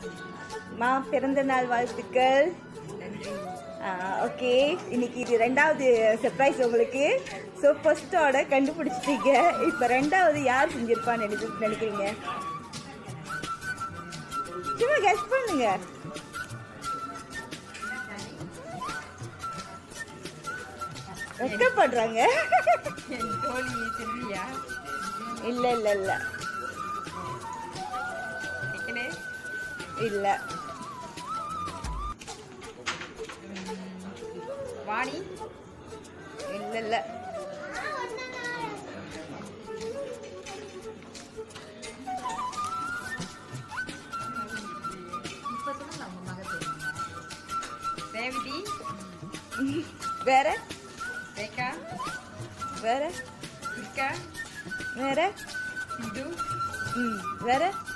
மா பிறந்த நாள் வாழ்த்துக்கள் நன்றி ஓகே இன்னைக்கு இது ரெண்டாவது சர்ப்ரைஸ் உங்களுக்கு ஸோ ஃபர்ஸ்டோட கண்டுபிடிச்சிட்டீங்க இப்போ ரெண்டாவது யார் செஞ்சிருப்பான்னு நினைச்சு நினைக்கிறீங்க சும்மா கெஸ் பண்ணுங்க வெக்கப்படுறாங்க என் தோழி செல்வியா இல்ல இல்ல இல்ல சிக்கனே இல்ல வாணி இல்ல இல்ல ரேவதி வேற ரேகா வேற துர்கா வேற சிந்து ம் வேற